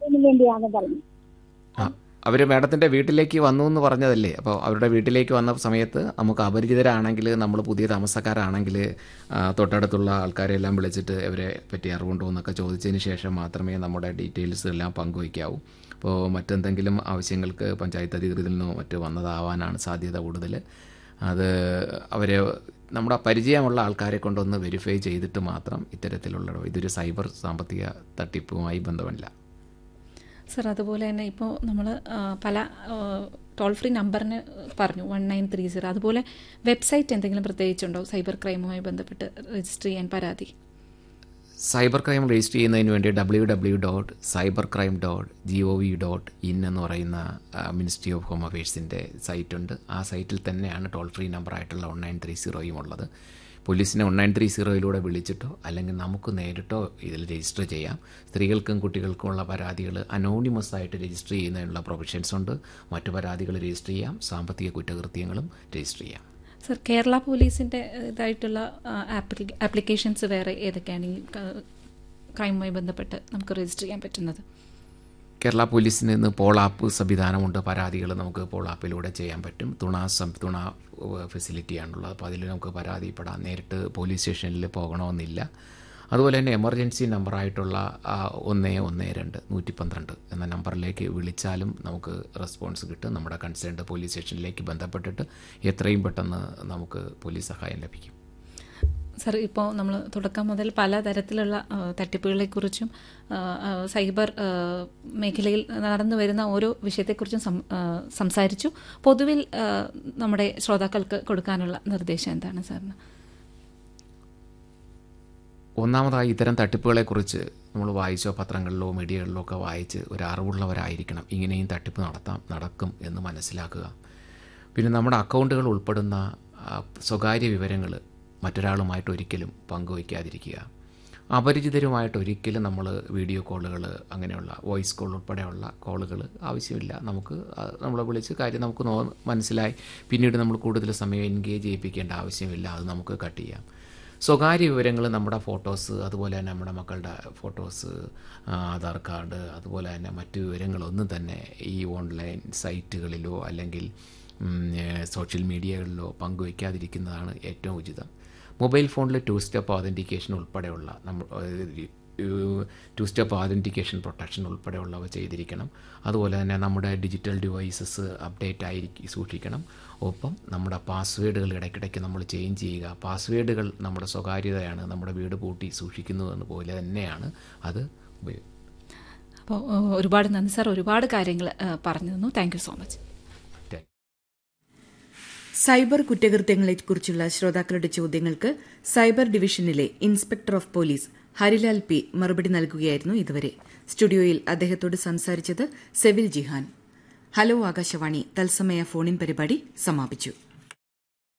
ഇതിനു വേണ്ടിയാണ് പറഞ്ഞത് ആ അവർ മാഡത്തിൻ്റെ വീട്ടിലേക്ക് വന്നു എന്ന് പറഞ്ഞതല്ലേ അപ്പോൾ അവരുടെ വീട്ടിലേക്ക് വന്ന സമയത്ത് നമുക്ക് അപരിചിതരാണെങ്കിൽ നമ്മൾ പുതിയ താമസക്കാരാണെങ്കിൽ ആ, തൊട്ടടുത്തുള്ള ആൾക്കാരെ എല്ലാം വിളിച്ചിട്ട് ഇവരെ പറ്റി അറിവുണ്ടോ എന്നൊക്കെ ചോദിച്ചതിന് ശേഷം മാത്രമേ നമ്മുടെ ഡീറ്റെയിൽസ് എല്ലാം പങ്കുവയ്ക്കാവൂ അപ്പോൾ മറ്റെന്തെങ്കിലും ആവശ്യങ്ങൾക്ക് പഞ്ചായത്ത് അധികൃതരിൽ നിന്നോ മറ്റ് വന്നതാവാനാണ് സാധ്യത കൂടുതൽ അത് അവരെ നമ്മുടെ പരിചയമുള്ള ആൾക്കാരെ കൊണ്ടൊന്ന് വെരിഫൈ ചെയ്തിട്ട് മാത്രം ഇത്തരത്തിലുള്ള ഇതൊരു സൈബർ സാമ്പത്തിക തട്ടിപ്പുമായി ബന്ധമില്ല സർ അതുപോലെ തന്നെ ഇപ്പോൾ നമ്മൾ പല ടോൾ ഫ്രീ നമ്പറിന് പറഞ്ഞു വൺ നയൻ ത്രീ സീറോ അതുപോലെ വെബ്സൈറ്റ് എന്തെങ്കിലും പ്രത്യേകിച്ചുണ്ടോ സൈബർ ക്രൈമുമായി ബന്ധപ്പെട്ട് രജിസ്റ്റർ ചെയ്യാൻ പരാതി സൈബർ ക്രൈം രജിസ്റ്റർ ചെയ്യുന്നതിന് വേണ്ടി W W dot cyber crime dot G O V dot in എന്ന് പറയുന്ന മിനിസ്ട്രി ഓഫ് ഹോം അഫയേഴ്സിൻ്റെ സൈറ്റുണ്ട് ആ സൈറ്റിൽ തന്നെയാണ് ടോൾ ഫ്രീ നമ്പറായിട്ടുള്ള വൺ നയൻ ത്രീ സീറോയും ഉള്ളത് പോലീസിനെ വൺ നയൻ ത്രീ സീറോയിലൂടെ വിളിച്ചിട്ടോ അല്ലെങ്കിൽ നമുക്ക് നേരിട്ടോ ഇതിൽ രജിസ്റ്റർ ചെയ്യാം സ്ത്രീകൾക്കും കുട്ടികൾക്കുമുള്ള പരാതികൾ അനോണിമസ് ആയിട്ട് രജിസ്റ്റർ ചെയ്യുന്നതിനുള്ള പ്രൊവിഷൻസ് ഉണ്ട് മറ്റു പരാതികൾ രജിസ്റ്റർ ചെയ്യാം സാമ്പത്തിക കുറ്റകൃത്യങ്ങളും രജിസ്റ്റർ ചെയ്യാം സർ കേരള പോലീസിൻ്റെ ഇതായിട്ടുള്ള ആപ്ലിക്കേഷൻസ് വേറെ ഏതൊക്കെയാണ് ഈ ക്രൈമുമായി ബന്ധപ്പെട്ട് നമുക്ക് രജിസ്റ്റർ ചെയ്യാൻ പറ്റുന്നത് കേരള പോലീസിന് ഇന്ന് പോൾ ആപ്പ് സംവിധാനമുണ്ട് പരാതികൾ നമുക്ക് പോൾ ആപ്പിലൂടെ ചെയ്യാൻ പറ്റും തുണ സം തുണ ഫെസിലിറ്റിയാണുള്ളത് അപ്പോൾ അതിൽ നമുക്ക് പരാതിപ്പെടാം നേരിട്ട് പോലീസ് സ്റ്റേഷനിൽ പോകണമെന്നില്ല അതുപോലെ തന്നെ എമർജൻസി നമ്പറായിട്ടുള്ള ആ, ഒന്ന് ഒന്ന് രണ്ട് നൂറ്റി പന്ത്രണ്ട് എന്ന നമ്പറിലേക്ക് വിളിച്ചാലും നമുക്ക് റെസ്പോൺസ് കിട്ടും നമ്മുടെ കൺസേൺഡ് പോലീസ് സ്റ്റേഷനിലേക്ക് ബന്ധപ്പെട്ടിട്ട് എത്രയും പെട്ടെന്ന് നമുക്ക് പോലീസ് സഹായം ലഭിക്കും സർ ഇപ്പോൾ നമ്മൾ തുടക്കം മുതൽ പലതരത്തിലുള്ള ആ, തട്ടിപ്പുകളെക്കുറിച്ചും ആ, ആ, സൈബർ ആ, മേഖലയിൽ നടന്നു വരുന്ന ഓരോ വിഷയത്തെക്കുറിച്ചും സം- ആ, സംസാരിച്ചു പൊതുവിൽ ആ, നമ്മുടെ ശ്രോതാക്കൾക്ക് കൊടുക്കാനുള്ള നിർദ്ദേശം എന്താണ് സാറിന് ഒന്നാമതായി ഇത്തരം തട്ടിപ്പുകളെക്കുറിച്ച് നമ്മൾ വായിച്ചോ പത്രങ്ങളിലോ മീഡിയകളിലോ ഒക്കെ വായിച്ച് ഒരു അറിവുള്ളവരായിരിക്കണം ഇങ്ങനെയും തട്ടിപ്പ് നടത്താം നടക്കും എന്ന് മനസ്സിലാക്കുക പിന്നെ നമ്മുടെ അക്കൗണ്ടുകൾ ഉൾപ്പെടുന്ന ആ, സ്വകാര്യ വിവരങ്ങൾ മറ്റൊരാളുമായിട്ട് ഒരിക്കലും പങ്കുവയ്ക്കാതിരിക്കുക അപരിചിതരുമായിട്ട് ഒരിക്കലും നമ്മൾ വീഡിയോ കോളുകൾ അങ്ങനെയുള്ള വോയിസ് കോൾ ഉൾപ്പെടെയുള്ള കോളുകൾ ആവശ്യമില്ല നമുക്ക് നമ്മളെ വിളിച്ച് കാര്യം നമുക്ക് നോ മനസ്സിലായി പിന്നീട് നമ്മൾ കൂടുതൽ സമയം എൻഗേജ് ചെയ്യിപ്പിക്കേണ്ട ആവശ്യമില്ല അത് നമുക്ക് കട്ട് ചെയ്യാം സ്വകാര്യ വിവരങ്ങൾ നമ്മുടെ ഫോട്ടോസ് അതുപോലെ തന്നെ നമ്മുടെ മക്കളുടെ ഫോട്ടോസ് ആ, ആധാർ കാർഡ് അതുപോലെ തന്നെ മറ്റു വിവരങ്ങളൊന്നും തന്നെ ഈ ഓൺലൈൻ സൈറ്റുകളിലോ അല്ലെങ്കിൽ ഉം, ഏ, സോഷ്യൽ മീഡിയകളിലോ പങ്കുവയ്ക്കാതിരിക്കുന്നതാണ് ഏറ്റവും ഉചിതം മൊബൈൽ ഫോണിൽ ടു സ്റ്റെപ്പ് ഓതൻറ്റിക്കേഷൻ ഉൾപ്പെടെയുള്ള നമ്മൾ ടു സ്റ്റെപ്പ് ഓതൻറ്റിക്കേഷൻ പ്രൊട്ടക്ഷൻ ഉൾപ്പെടെയുള്ളവ ചെയ്തിരിക്കണം അതുപോലെ തന്നെ നമ്മുടെ ഡിജിറ്റൽ ഡിവൈസസ് അപ്ഡേറ്റ് ആയിരിക്കും സൂക്ഷിക്കണം ഒപ്പം നമ്മുടെ പാസ്വേഡുകൾ ഇടയ്ക്കിടയ്ക്ക് നമ്മൾ ചേഞ്ച് ചെയ്യുക പാസ്വേഡുകൾ നമ്മുടെ സ്വകാര്യതയാണ് നമ്മുടെ വീട് പൂട്ടി സൂക്ഷിക്കുന്നത് പോലെ തന്നെയാണ് അത് ഉപയോഗം അപ്പോൾ ആ, ഒരുപാട് നന്ദി സാർ ഒരുപാട് കാര്യങ്ങൾ ആ, പറഞ്ഞു തന്നു thank you so much cyber കുറ്റകൃത്യങ്ങളെക്കുറിച്ചുള്ള ശ്രോതാക്കളുടെ ചോദ്യങ്ങൾക്ക് സൈബർ ഡിവിഷനിലെ inspector of police Harilal P മറുപടി നൽകുകയായിരുന്നു ഇതുവരെ സ്റ്റുഡിയോയിൽ അദ്ദേഹത്തോട് സംസാരിച്ചത് സെവിൽ ജിഹാൻ ഹലോ ആകാശവാണി തത്സമയ ഫോണിൻ പരിപാടി സമാപിച്ചു